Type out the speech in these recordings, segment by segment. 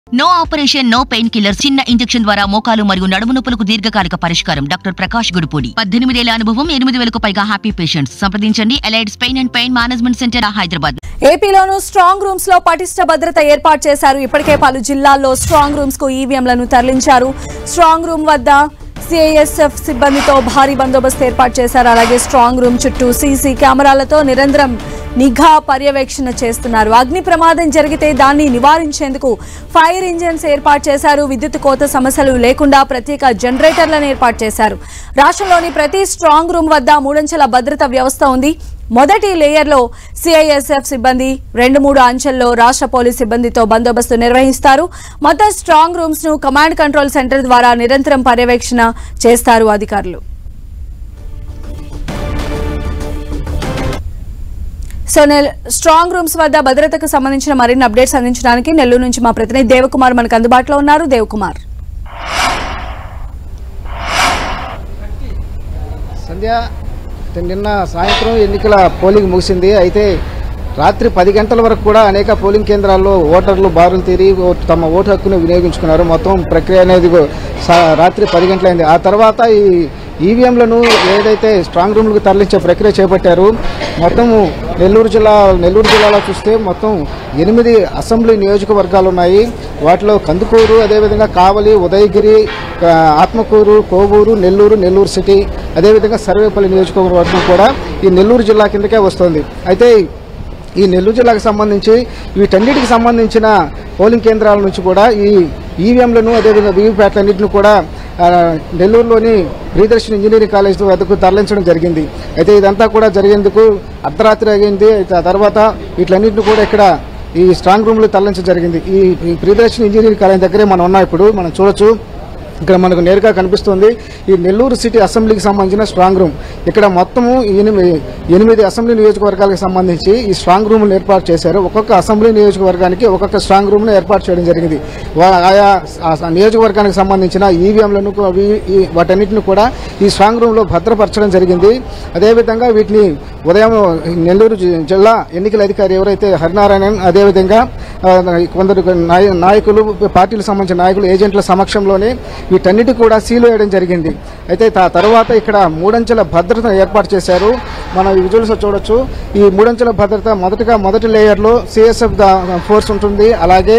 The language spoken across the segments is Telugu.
no operation no pain killer చిన్న ఇంజెక్షన్ ద్వారా మోకాలు మరియు నడుము నొప్పులకు దీర్ఘకాలిక పరిష్కారం డాక్టర్ ప్రకాష్ గుడిపూడి పద్దెనిమిదేళ్ల అనుభవం ఎనిమిది వేలకు పైగా హ్యాపీ పేషెంట్స్ సంప్రదించండి ఎలైడ్స్ pain and pain management centre Hyderabad ఏపీలోనూ స్ట్రాంగ్ రూమ్స్ లో పటిష్ట భద్రత ఏర్పాటు చేశారు ఇప్పటికే పలు జిల్లాల్లో స్ట్రాంగ్ రూమ్స్ కు ఈవీఎంలను తరలించారు స్ట్రాంగ్ రూమ్ వద్ద సిఐఎస్ఎఫ్ సిబ్బందితో భారీ బందోబస్తు ఏర్పాటు చేశారు అలాగే స్ట్రాంగ్ రూమ్ చుట్టూ సీసీ కెమెరాలతో నిరంతరం నిఘా పర్యవేక్షణ చేస్తున్నారు అగ్ని ప్రమాదం జరిగితే దాన్ని నివారించేందుకు ఫైర్ ఇంజిన్స్ ఏర్పాటు చేశారు విద్యుత్ కోత సమస్యలు లేకుండా ప్రత్యేక జనరేటర్లను ఏర్పాటు చేశారు రాష్ట్రంలోని ప్రతి స్ట్రాంగ్ రూమ్ వద్ద మూడంచెల భద్రత వ్యవస్థ ఉంది మొదటి లేయర్లో సిఐఎస్ఎఫ్ సిబ్బంది రెండు మూడు అంచెల్లో రాష్ట్ర పోలీస్ సిబ్బందితో బందోబస్తు నిర్వహిస్తారు మొత్తం స్ట్రాంగ్ రూమ్స్ ను కమాండ్ కంట్రోల్ సెంటర్ ద్వారా నిరంతరం పర్యవేక్షణ చేస్తారు అధికారులు సో నెల్ స్ట్రాంగ్ రూమ్స్ వద్ద భద్రతకు సంబంధించిన మరిన్ని అప్డేట్స్ అందించడానికి నెల్లూరు నుంచి మా ప్రతినిధి దేవకుమార్ మనకు అందుబాటులో ఉన్నారు దేవకుమార్ సంధ్య నిన్న సాయంత్రం ఎన్నికల పోలింగ్ ముగిసింది అయితే రాత్రి పది గంటల వరకు కూడా అనేక పోలింగ్ కేంద్రాల్లో ఓటర్లు బారులు తీరి ఓ- తమ ఓటు హక్కును వినియోగించుకున్నారు మొత్తం ప్రక్రియ అనేది గో- సా- రాత్రి పది గంటలైంది ఆ తర్వాత ఈ ఈవీఎంలను ఏదైతే స్ట్రాంగ్ రూమ్లకు తరలించే ప్రక్రియ చేపట్టారు మొత్తం నెల్లూరు జిల్లా నెల్లూరు జిల్లాలో చూస్తే మొత్తం ఎనిమిది అసెంబ్లీ నియోజకవర్గాలు ఉన్నాయి వాటిలో కందుకూరు అదేవిధంగా కావలి ఉదయగిరి ఆ, ఆత్మకూరు కోవూరు నెల్లూరు నెల్లూరు సిటీ అదేవిధంగా సర్వేపల్లి నియోజకవర్గం కూడా ఈ నెల్లూరు జిల్లా కిందకే వస్తుంది అయితే ఈ నెల్లూరు జిల్లాకు సంబంధించి వీటన్నిటికి సంబంధించిన పోలింగ్ కేంద్రాల నుంచి కూడా ఈ ఈవీఎంలను అదేవిధంగా వీవీప్యాట్లన్నింటిని కూడా ఆ, నెల్లూరులోని ప్రియదర్శన్ ఇంజనీరింగ్ కాలేజ్ వద్దకు తరలించడం జరిగింది అయితే ఇదంతా కూడా జరిగేందుకు అర్ధరాత్రి అయింది అయితే ఆ తర్వాత వీటిలన్నింటిని కూడా ఇక్కడ ఈ స్ట్రాంగ్ రూమ్లో తరలించడం జరిగింది ఈ ఈ ప్రియదర్శన్ ఇంజనీరింగ్ కాలేజ్ దగ్గరే మనం ఉన్నాం ఇప్పుడు మనం చూడొచ్చు ఇక్కడ మనకు నేరుగా కనిపిస్తుంది ఈ నెల్లూరు సిటీ అసెంబ్లీకి సంబంధించిన స్ట్రాంగ్ రూమ్ ఇక్కడ మొత్తము ఎనిమిది ఎనిమిది అసెంబ్లీ నియోజకవర్గాలకు సంబంధించి ఈ స్ట్రాంగ్ రూమ్లు ఏర్పాటు చేశారు ఒక్కొక్క అసెంబ్లీ నియోజకవర్గానికి ఒక్కొక్క స్ట్రాంగ్ రూమ్ను ఏర్పాటు చేయడం జరిగింది వా- ఆయా ఆ నియోజకవర్గానికి సంబంధించిన ఈవీఎంలను వాటన్నిటిని కూడా ఈ స్ట్రాంగ్ రూమ్లో భద్రపరచడం జరిగింది అదేవిధంగా వీటిని ఉదయం నెల్లూరు జి- జిల్లా ఎన్నికల అధికారి ఎవరైతే హరినారాయణన్ అదేవిధంగా ఆ, కొందరు నాయ- నాయకులు పార్టీలకు సంబంధించిన నాయకులు ఏజెంట్ల సమక్షంలోనే వీటన్నిటి కూడా సీల్ వేయడం జరిగింది అయితే ఆ తర్వాత ఇక్కడ మూడంచెల భద్రత ఏర్పాటు చేశారు మనం ఈ విజువల్స్ చూడొచ్చు ఈ మూడంచెల భద్రత మొదటగా మొదటి లేయర్లో సిఎస్ఎఫ్ ఫోర్స్ ఉంటుంది అలాగే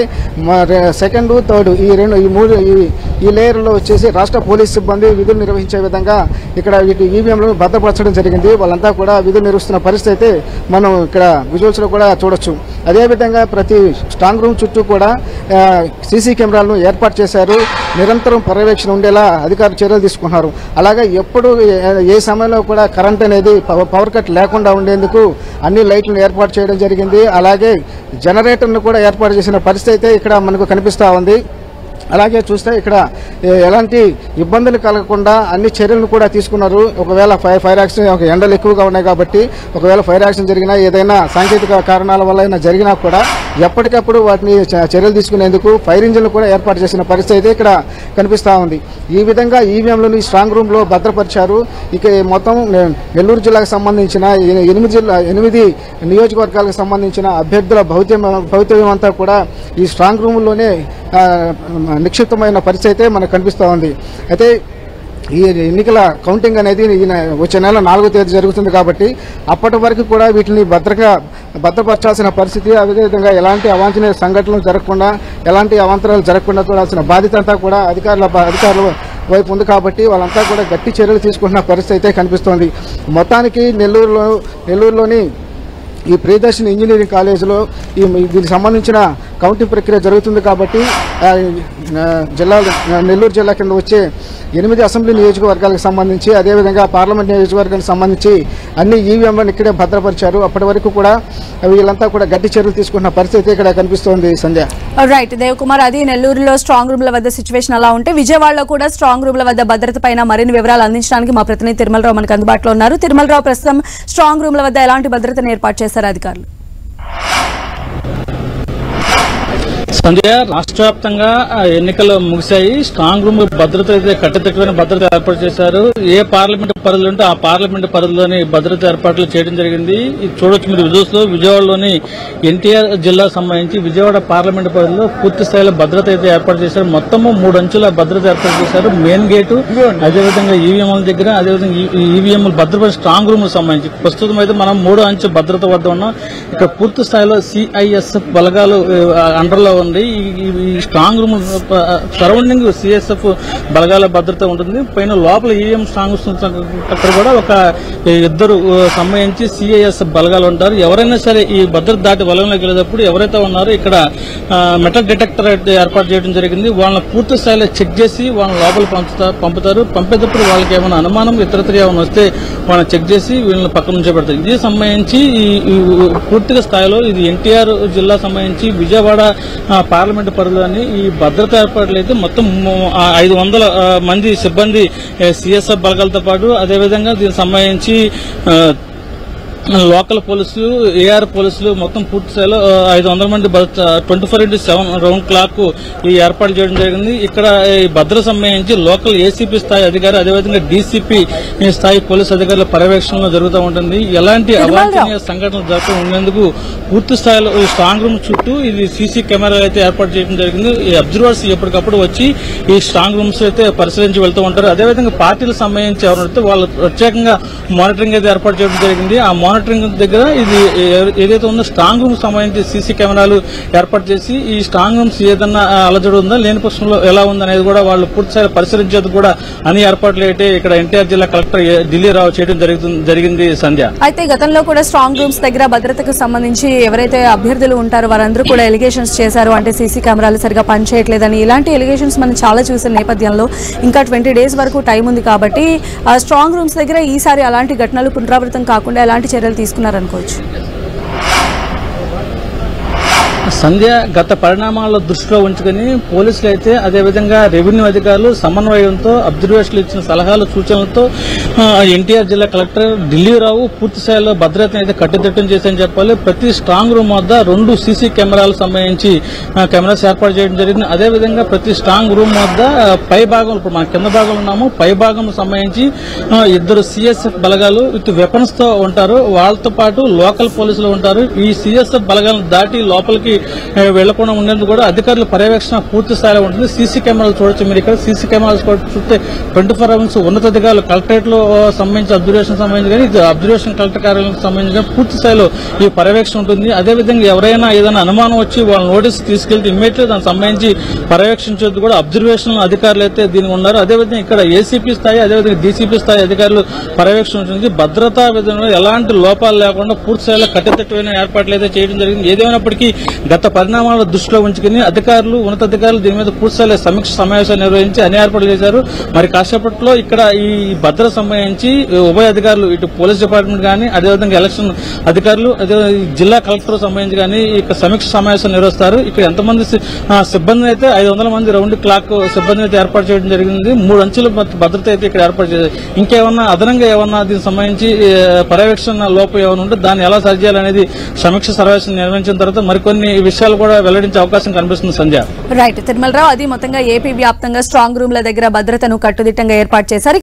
సెకండ్ థర్డ్ ఈ రెండు ఈ మూడు ఈ- ఈ లేయర్లో వచ్చేసి రాష్ట్ర పోలీస్ సిబ్బంది విధులు నిర్వహించే విధంగా ఇక్కడ వీటి ఈవీఎంలను భద్రపరచడం జరిగింది వాళ్ళంతా కూడా విధులు నిర్వహిస్తున్న పరిస్థితి అయితే మనం ఇక్కడ విజువల్స్ లో కూడా చూడొచ్చు అదేవిధంగా ప్రతి స్ట్రాంగ్ రూమ్ చుట్టూ కూడా సీసీ కెమెరాలను ఏర్పాటు చేశారు నిరంతరం పర్యవేక్షణ ఉండేలా అధికారులు చర్యలు తీసుకుంటున్నారు అలాగే ఎప్పుడు ఏ- ఏ సమయంలో కూడా కరెంట్ అనేది పవ- పవర్ కట్ లేకుండా ఉండేందుకు అన్ని లైట్లను ఏర్పాటు చేయడం జరిగింది అలాగే జనరేటర్ను కూడా ఏర్పాటు చేసిన పరిస్థితి అయితే ఇక్కడ మనకు కనిపిస్తూ ఉంది అలాగే చూస్తే ఇక్కడ ఏ- ఎలాంటి ఇబ్బందులు కలగకుండా అన్ని చర్యలను కూడా తీసుకున్నారు ఒకవేళ ఫైర్ ఫైర్ యాక్సిడెంట్ ఒక ఎండలు ఎక్కువగా ఉన్నాయి కాబట్టి ఒకవేళ ఫైర్ యాక్సిడెంట్ జరిగినా ఏదైనా సాంకేతిక కారణాల వల్ల అయినా జరిగినా కూడా ఎప్పటికప్పుడు వాటిని చ- చర్యలు తీసుకునేందుకు ఫైర్ ఇంజిన్లు కూడా ఏర్పాటు చేసిన పరిస్థితి అయితే ఇక్కడ కనిపిస్తూ ఉంది ఈ విధంగా ఈవీఎంలను ఈ స్ట్రాంగ్ రూమ్ లో భద్రపరిచారు ఇక ఈ మొత్తం నె- నెల్లూరు జిల్లాకు సంబంధించిన ఎ- ఎనిమిది జిల్లా ఎనిమిది నియోజకవర్గాలకు సంబంధించిన అభ్యర్థుల భౌత్యం భౌతికం అంతా కూడా ఈ స్ట్రాంగ్ రూమ్లోనే ఆ, నిక్షిప్తమైన పరిస్థితి అయితే మనకు కనిపిస్తూ ఉంది అయితే ఈ ఎన్నికల కౌంటింగ్ అనేది ఈ నె- వచ్చే నెల నాలుగో తేదీ జరుగుతుంది కాబట్టి అప్పటి వరకు కూడా వీటిని భద్రగా భద్రపరచాల్సిన పరిస్థితి అదేవిధంగా ఎలాంటి అవాంఛనీయ సంఘటనలు జరగకుండా ఎలాంటి అవాంతరాలు జరగకుండా చూడాల్సిన బాధ్యత అంతా కూడా అధికారుల అధికారుల వైపు ఉంది కాబట్టి వాళ్ళంతా కూడా గట్టి చర్యలు తీసుకుంటున్న పరిస్థితి అయితే కనిపిస్తోంది మొత్తానికి నెల్లూరులో నెల్లూరులోని ఈ ప్రియదర్శన్ ఇంజనీరింగ్ కాలేజీలో ఈ దీనికి సంబంధించిన కౌంటింగ్ ప్రక్రియ జరుగుతుంది కాబట్టి ఆ, ఆ, జిల్లా నెల్లూరు జిల్లా కింద వచ్చే ఎనిమిది అసెంబ్లీ నియోజకవర్గాలకు సంబంధించి అదేవిధంగా పార్లమెంట్ నియోజకవర్గానికి సంబంధించి అన్ని ఈవీఎంలను ఇక్కడే భద్రపరిచారు అప్పటి వరకు కూడా వీళ్ళంతా కూడా గట్టి చర్యలు తీసుకుంటున్న పరిస్థితి ఇక్కడ కనిపిస్తోంది సంధ్య రైట్ దేవకుమార్ అది నెల్లూరులో స్ట్రాంగ్ రూమ్ల వద్ద సిచ్యువేషన్ అలా ఉంటే విజయవాడలో కూడా స్ట్రాంగ్ రూమ్ల వద్ద భద్రత పైన మరిన్ని వివరాలు అందించడానికి మా ప్రతినిధి తిరుమలరావు మనకు అందుబాటులో ఉన్నారు తిరుమలరావు ప్రస్తుతం స్ట్రాంగ్ రూమ్ల వద్ద ఎలాంటి భద్రతను ఏర్పాటు చేశారు అధికారులు సంజయ్ రాష్ట్ర వ్యాప్తంగా ఆ, ఎన్నికలు ముగిశాయి స్ట్రాంగ్ రూమ్ భద్రత అయితే కట్టుదిట్టమైన భద్రత ఏర్పాటు చేశారు ఏ పార్లమెంట్ పరిధిలో ఉంటే ఆ పార్లమెంట్ పరిధిలోని భద్రత ఏర్పాట్లు చేయడం జరిగింది ఇది చూడొచ్చు మీరు విజువల్స్ లో విజయవాడలోని ఎన్టీఆర్ జిల్లా సంబంధించి విజయవాడ పార్లమెంట్ పరిధిలో పూర్తి స్థాయిలో భద్రత అయితే ఏర్పాటు చేశారు మొత్తము మూడు అంచుల భద్రత ఏర్పాటు చేశారు మెయిన్ గేటు అదేవిధంగా ఈవీఎంల దగ్గర అదేవిధంగా ఈవీఎం భద్రపడి స్ట్రాంగ్ రూమ్ సంబంధించి ప్రస్తుతం అయితే మనం మూడో అంచు భద్రత వద్ద ఉన్నాం ఇక్కడ పూర్తి స్థాయిలో సిఐఎస్ఎఫ్ బలగాలు ఆ, అండర్లో ఉంది ఈ- ఈ- ఈ స్ట్రాంగ్ రూమ్ సరౌండింగ్ సిఎస్ఎఫ్ బలగాల భద్రత ఉంటుంది పైన లోపల ఈఎం స్ట్రాంగ్ రూమ్స్ అక్కడ కూడా ఒక ఇద్దరు ఆ, సంబంధించి సిఐఎస్ బలగాలు ఉంటారు ఎవరైనా సరే ఈ భద్రత దాటి వలయంలోకి వెళ్ళేటప్పుడు ఎవరైతే ఉన్నారో ఇక్కడ ఆ, మెటల్ డిటెక్టర్ అయితే ఏర్పాటు చేయడం జరిగింది వాళ్ళని పూర్తి స్థాయిలో చెక్ చేసి వాళ్ళని లోపల పంచుతా పంపుతారు పంపేటప్పుడు వాళ్ళకి ఏమైనా అనుమానం ఇతరత్ర ఏమైనా వస్తే వాళ్ళని చెక్ చేసి వీళ్ళని పక్కన నుంచో పెడతారు ఇది సంబంధించి ఈ ఈ పూర్తిగా స్థాయిలో ఇది ఎన్టీఆర్ జిల్లా సంబంధించి విజయవాడ ఆ, పార్లమెంట్ పరిధిలోని ఈ భద్రతా ఏర్పాట్లు అయితే మొత్తం ము- ఆ, ఐదు వందల ఆ, మంది సిబ్బంది సిఎస్ఎఫ్ బలగాలతో పాటు అదేవిధంగా దీనికి సంబంధించి ఆ, లోకల్ పోలీసులు ఏఆర్ పోలీసులు మొత్తం పూర్తి స్థాయిలో ఆ, ఐదు వందల మంది twenty four into seven round clock ఈ ఏర్పాటు చేయడం జరిగింది ఇక్కడ ఈ భద్ర సంబంధించి లోకల్ ఏసీపీ స్థాయి అధికారి అదేవిధంగా డీసీపీ స్థాయి పోలీస్ అధికారుల పర్యవేక్షణలో జరుగుతూ ఉంటుంది ఎలాంటి అవాంఛనీయ సంఘటనలు జరగకుండా ఉండేందుకు పూర్తి స్థాయిలో ఈ స్ట్రాంగ్ రూమ్ చుట్టూ ఇది సీసీ కెమెరాలు అయితే ఏర్పాటు చేయడం జరిగింది ఈ అబ్జర్వర్స్ ఎప్పటికప్పుడు వచ్చి ఈ స్ట్రాంగ్ రూమ్స్ అయితే పరిశీలించి వెళ్తూ ఉంటారు అదేవిధంగా పార్టీలకు సంబంధించి ఎవరైతే వాళ్ళు ప్రత్యేకంగా మానిటరింగ్ అయితే ఏర్పాటు చేయడం జరిగింది ఆ మానిటరింగ్ దగ్గర ఇది ఏ- ఏదైతే ఉందో స్ట్రాంగ్ రూమ్ సంబంధించి సీసీ కెమెరాలు ఏర్పాటు చేసి ఈ స్ట్రాంగ్ రూమ్స్ ఏదన్నా ఆ, అలజడి ఉందా లేని పక్షంలో ఎలా ఉందనేది కూడా వాళ్ళు పూర్తిస్థాయి పరిశీలించేందుకు కూడా అన్ని ఏర్పాట్లు అయితే ఇక్కడ ఎన్టీఆర్ జిల్లా కలెక్టర్ ఏ- ఢిల్లీ రావు చేయడం జరుగుతుంది జరిగింది సంధ్య అయితే గతంలో కూడా స్ట్రాంగ్ రూమ్స్ దగ్గర భద్రతకు సంబంధించి ఎవరైతే అభ్యర్థులు ఉంటారో వారందరూ కూడా ఎలిగేషన్స్ చేశారు అంటే సీసీ కెమెరాలు సరిగా పనిచేయట్లేదని ఇలాంటి ఎలిగేషన్స్ మనం చాలా చూసిన నేపథ్యంలో ఇంకా ట్వంటీ డేస్ వరకు టైం ఉంది కాబట్టి ఆ స్ట్రాంగ్ రూమ్స్ దగ్గర ఈసారి అలాంటి ఘటనలు పునరావృతం కాకుండా ఎలాంటి చర్యలు తీసుకున్నారనుకోవచ్చు సంధ్య గత పరిణామాల దృష్టిలో ఉంచుకుని పోలీసులు అయితే అదేవిధంగా రెవెన్యూ అధికారులు సమన్వయంతో అబ్జర్వేషన్లు ఇచ్చిన సలహాలు సూచనలతో ఆ, ఎన్టీఆర్ జిల్లా కలెక్టర్ ఢిల్లీ రావు పూర్తి స్థాయిలో భద్రతను అయితే కట్టుదిట్టం చేశారని చెప్పాలి ప్రతి స్ట్రాంగ్ రూమ్ వద్ద రెండు సీసీ కెమెరాలకు సంబంధించి ఆ, కెమెరాస్ ఏర్పాటు చేయడం జరిగింది అదేవిధంగా ప్రతి స్ట్రాంగ్ రూమ్ వద్ద ఆ, పై భాగం ఇప్పుడు మన కింద భాగంలో ఉన్నాము పై భాగం సంబంధించి ఆ, ఇద్దరు సిఎస్ఎఫ్ బలగాలు విత్ వెపన్స్ తో ఉంటారు వాళ్ళతో పాటు లోకల్ పోలీసులు ఉంటారు ఈ సిఎస్ఎఫ్ బలగాలను దాటి లోపలికి ఆ, వెళ్లకుండా ఉండేందుకు కూడా అధికారుల పర్యవేక్షణ పూర్తి స్థాయిలో ఉంటుంది సీసీ కెమెరాలు చూడొచ్చు మీరు ఇక్కడ సీసీ కెమెరాలు కూడా చూస్తే ట్వంటీ ఫోర్ అవర్స్ ఉన్నతాధికారులు కలెక్టరేట్ లో సంబంధించి అబ్జర్వేషన్ సంబంధించి కానీ ఇది అబ్జర్వేషన్ కలెక్టర్ కార్యాలయానికి సంబంధించి కానీ పూర్తి స్థాయిలో ఈ పర్యవేక్షణ ఉంటుంది అదేవిధంగా ఎవరైనా ఏదైనా అనుమానం వచ్చి వాళ్ళ నోటీస్ తీసుకెళ్తే ఇమ్మీడియట్ దానికి సంబంధించి పర్యవేక్షించేది కూడా అబ్జర్వేషన్ అధికారులు అయితే దీనికి ఉన్నారు అదేవిధంగా ఇక్కడ ఏసీపీ స్థాయి అదేవిధంగా డీసీపీ స్థాయి అధికారులు పర్యవేక్షణ ఉంటుంది భద్రతా విధానంలో ఎలాంటి లోపాలు లేకుండా పూర్తి స్థాయిలో కట్టుదిట్టమైన ఏర్పాట్లు అయితే చేయడం జరిగింది ఏదేమైనప్పటికీ గత పరిణామాల దృష్టిలో ఉంచుకుని అధికారులు ఉన్నతాధికారులు దీని మీద పూర్తి స్థాయిలో సమీక్ష సమావేశాలు నిర్వహించి అన్ని ఏర్పాట్లు చేశారు మరి కాసేపట్లో ఇక్కడ ఈ భద్రత సంబంధించి ఉభయ అధికారులు ఇటు పోలీస్ డిపార్ట్మెంట్ కానీ అదేవిధంగా ఎలక్షన్ అధికారులు అదే జిల్లా కలెక్టర్ సంబంధించి కానీ ఇక్కడ సమీక్ష సమావేశం నిర్వహిస్తారు ఇక్కడ ఎంతమంది సి- ఆ, సిబ్బంది అయితే ఐదు వందల మంది రౌండ్ క్లాక్ సిబ్బంది అయితే ఏర్పాటు చేయడం జరిగింది మూడు అంచుల భద్ర- భద్రత అయితే ఇక్కడ ఏర్పాటు చేశారు ఇంకేమన్నా అదనంగా ఏమన్నా దీనికి సంబంధించి ఏ, పర్యవేక్షణ లోపం ఏమైనా ఉంటే దాన్ని ఎలా సరిచేయాలనేది సమీక్ష సమావేశం నిర్వహించిన తర్వాత మరికొన్ని విషయాలు కూడా వెల్లడించే అవకాశం కనిపిస్తుంది సంధ్య రైట్ తిరుమలరావు అది మొత్తంగా ఏపీ వ్యాప్తంగా స్ట్రాంగ్ రూమ్ల దగ్గర భద్రతను కట్టుదిట్టంగా ఏర్పాటు చేశారు